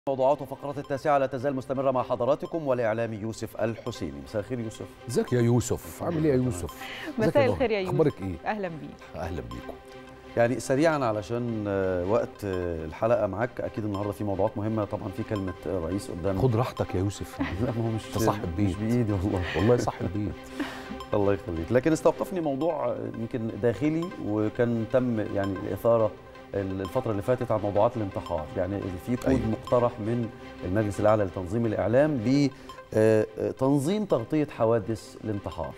موضوعات وفقرات التاسعة لا تزال مستمرة مع حضراتكم والإعلامي يوسف الحسيني مساء الخير يوسف ازيك يا يوسف عامل ايه يا يوسف ازيك مساء نهى؟ الخير يا يوسف اخبارك ايه اهلا بيك اهلا بيكم يعني سريعا علشان آه، وقت آه، الحلقة معاك أكيد النهاردة في موضوعات مهمة طبعا في كلمة آه، رئيس قدام خد راحتك يا يوسف لا ما هو مش أنت صاحب مش بيت. بإيدي والله والله صح البيت الله يخليك لكن استوقفني موضوع آه، يمكن داخلي وكان تم يعني الإثارة الفترة اللي فاتت عن موضوعات الانتحار يعني في كود أيوة. مقترح من المجلس الأعلى لتنظيم الإعلام بتنظيم تغطية حوادث الانتحار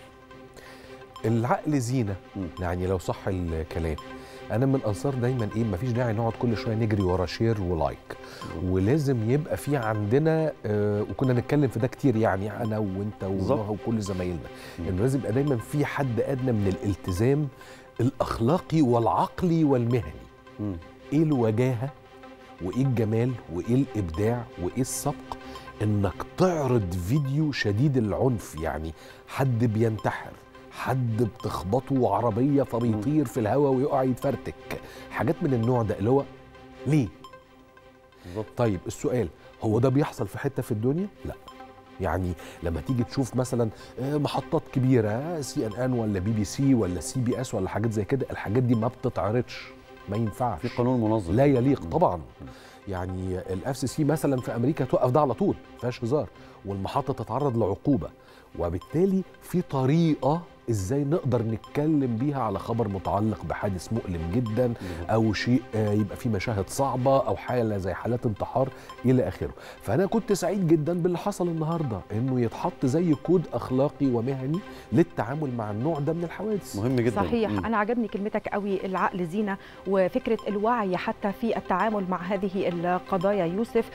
العقل زينه مم. يعني لو صح الكلام انا من انصار دايما ايه مفيش داعي نقعد كل شويه نجري ورا شير ولايك ولازم يبقى في عندنا آه وكنا نتكلم في ده كتير يعني انا وانت بالظبط. ونهى وكل زمايلنا مم. انه لازم يبقى دايما في حد ادنى من الالتزام الاخلاقي والعقلي والمهني مم. ايه الوجاهه وايه الجمال وايه الابداع وايه السبق انك تعرض فيديو شديد العنف يعني حد بينتحر حد بتخبطه عربيه فبيطير في الهواء ويقع يتفرتك حاجات من النوع ده اللي هو ليه بالظبط طيب السؤال هو ده بيحصل في حته في الدنيا لا يعني لما تيجي تشوف مثلا آه، محطات كبيره سي ان ان ولا بي بي سي ولا سي بي اس ولا حاجات زي كده الحاجات دي ما بتتعرضش ما ينفعش في قانون منظم لا يليق مم. طبعا يعني الاف سي سي مثلا في امريكا توقف ده على طول ما فيهاش هزار والمحطه تتعرض لعقوبه وبالتالي في طريقه ازاي نقدر نتكلم بيها على خبر متعلق بحادث مؤلم جدا بالظبط. او شيء آه، يبقى فيه مشاهد صعبه او حاله زي حالات انتحار الى اخره فانا كنت سعيد جدا باللي حصل النهارده انه يتحط زي كود اخلاقي ومهني للتعامل مع النوع ده من الحوادث مهم جدا صحيح مم. انا عجبني كلمتك قوي العقل زينه وفكره الوعي حتى في التعامل مع هذه القضايا يوسف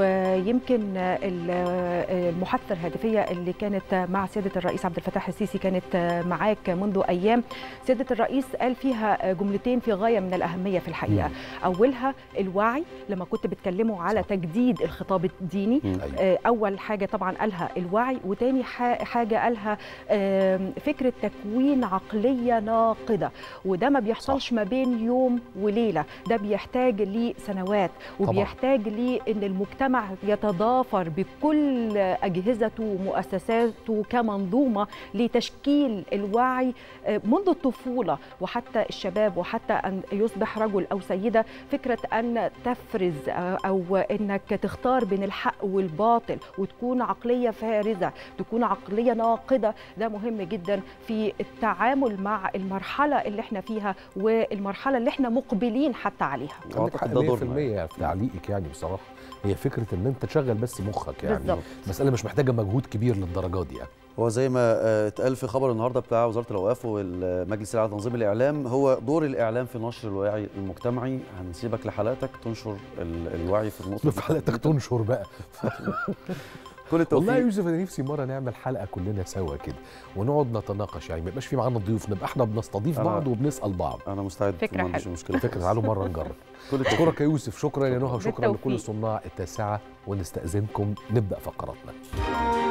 ويمكن ال- المحادثه الهاتفيه اللي كانت مع سياده الرئيس عبد الفتاح السيسي كانت معاك منذ ايام سياده الرئيس قال فيها جملتين في غايه من الاهميه في الحقيقه اولها الوعي لما كنت بتكلموا على صح. تجديد الخطاب الديني مم. أيوة. آه، اول حاجه طبعا قالها الوعي وتاني ح- حاجه قالها آم، فكره تكوين عقليه ناقده وده ما بيحصلش ما بين يوم وليله ده بيحتاج لسنوات طبعاً. وبيحتاج لان المجتمع يتضافر بكل اجهزته ومؤسساته كمنظومه لتشكيل الوعي آه، منذ الطفوله وحتى الشباب وحتى ان يصبح رجل او سيده فكره ان تفرز آه، او انك تختار بين الحق والباطل وتكون عقليه فارزه تكون عقليه ناقده ده مهم جدا في التعامل مع المرحله اللي احنا فيها والمرحله اللي احنا مقبلين حتى عليها عندك حق أعتقد ده 100% دورنا في تعليقك يعني بصراحه هي فكره ان انت تشغل بس مخك يعني بالظبط. مساله مش محتاجه مجهود كبير للدرجه دي يعني هو زي ما آه، اتقال في خبر النهارده بتاع وزاره الاوقاف والمجلس الاعلى لتنظيم الاعلام هو دور الاعلام في نشر الوعي المجتمعي هنسيبك لحلقتك تنشر ال- الوعي في النقطه في حلقتك تنشر بقى كل التوفيق والله يا يوسف انا نفسي مره نعمل حلقه كلنا سوا كده ونقعد نتناقش يعني ما يبقاش في معانا ضيوف نبقى احنا بنستضيف أنا- بعض وبنسال بعض انا مستعد فكرة ما عنديش حلوة. مشكله فكره تعالوا مره نجرب كل التوفيق اشكرك يا يوسف شكرا يا نهى وشكرا بالتوفيق. لكل صناع التاسعه ونستاذنكم نبدا فقراتنا